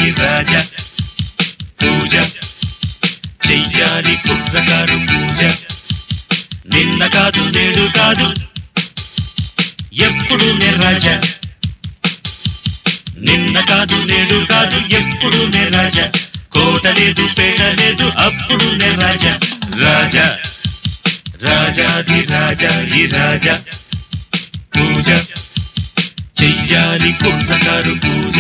రాజాది రాజా పూజ చెయ్యాలి కుర్రకారు పూజ నిన్న కాదు నేడు కాదు ఎప్పుడు నే రాజా నిన్న కాదు నేడు కాదు ఎప్పుడు నే రాజా కోట లేదు పేట లేదు అప్పుడు నే రాజా రాజా రాజాది రాజా ఈ రాజా పూజ చెయ్యాలి కుర్రకారు పూజ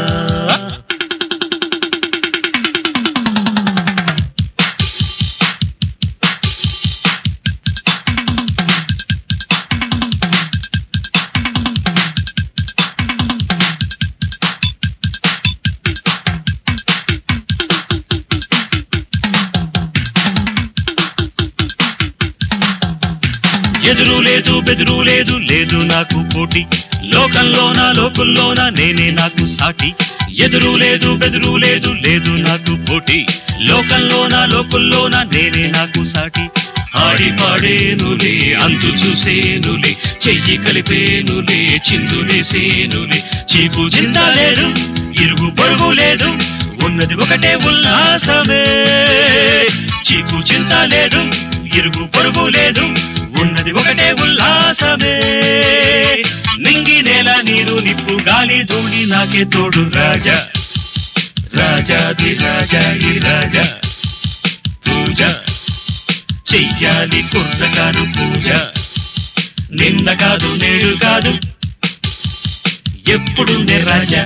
ఎదురు లేదు బెదురు లేదు లేదు నాకు పోటీ లోకంలోన లోకుల్లోన నేనే నాకు సాటి ఎదురు లేదు బెదురు లేదు లేదు నాకు పోటీ లోకంలోన లోకుల్లోన నేనే నాకు సాటి ఆడి పాడేనులే అంతు చూసేనులే చెయ్యి కలిపేనులే చిందులేసేనులే చీకు చింత లేదు ఇరుగు పొరుగు లేదు ఉన్నది ఒకటే ఉల్లాసమే చీకు చింత లేదు ఇరుగు పొరుగు లేదు ఉన్నది ఒకటే ఉల్లాసమే నింగి నేల నీరు నిప్పు గాలి ధూళి నాకే తోడు రాజా రాజాది రాజా ఈ రాజా పూజ చెయ్యాలి కుర్రకారు పూజ నిన్న కాదు నేడు కాదు ఎప్పుడు నే రాజా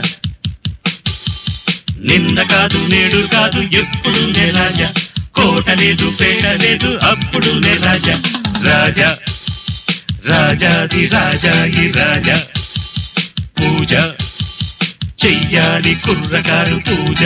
నిన్న కాదు నేడు కాదు ఎప్పుడు నే రాజా కోట లేదు పేట లేదు అప్పుడు నే రాజా రాజా రాజాది రాజా ఈ రాజా పూజ చెయ్యాలి కుర్రకారు పూజ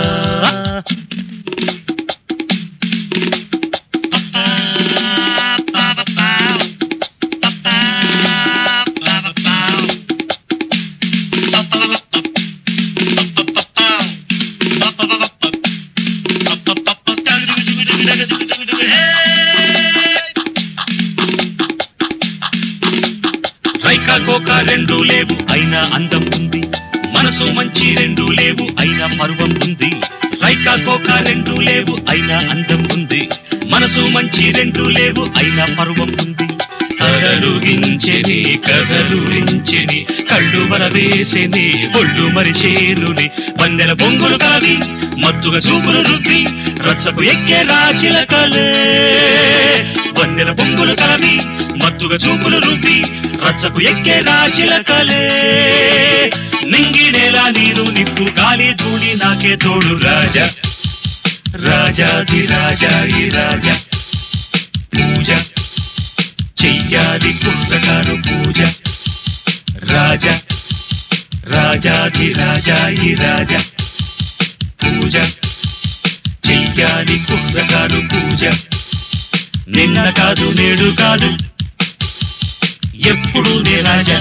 రైకా కోక రెండు లేవు అయినా అందం ఉంది మనసు మంచి రెండు లేవు అయినా పర్వం ఉంది రైకా కోక రెండు లేవు అయినా అందం ఉంది మనసు మంచి రెండు లేవు అయినా పర్వం ఉంది కథలు గించెని కథలు రించెని కళ్ళు వరవేసెని ఒళ్ళు మరిచేనుని పందెల బొంగులు కలవి మత్తుగా చూపులు రుద్ది రచ్చకు ఎక్కే రాచిలకలే వందెల బొంగులు కలవి మత్తుగా చూపులు రువ్వి రచ్చకు ఎక్కే రాచిలకలే నింగి నేల నీరు నిప్పు గాలి ధూళి నాకే తోడు రాజా రాజాది రాజా ఈ రాజా పూజ చెయ్యాలి కుర్రకారు పూజ రాజా రాజాది రాజా ఈ రాజా పూజ చెయ్యాలి కుర్రకారు పూజ నిన్న కాదు నేడు కాదు ఎప్పుడు నే రాజా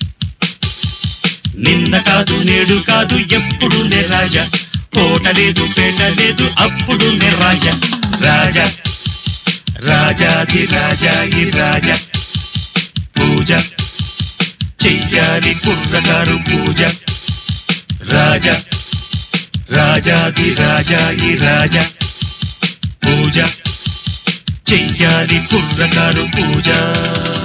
నిన్న కాదు నేడు కాదు ఎప్పుడు నే రాజా కోట లేదు పేట లేదు అప్పుడు నే రాజా రాజా రాజాది రాజా ఈ రాజా పూజ చెయ్యాలి కుర్రగారు పూజ రాజా రాజాది రాజా ఈ రాజా పూజ చెయ్యాలి కుర్రగారు పూజ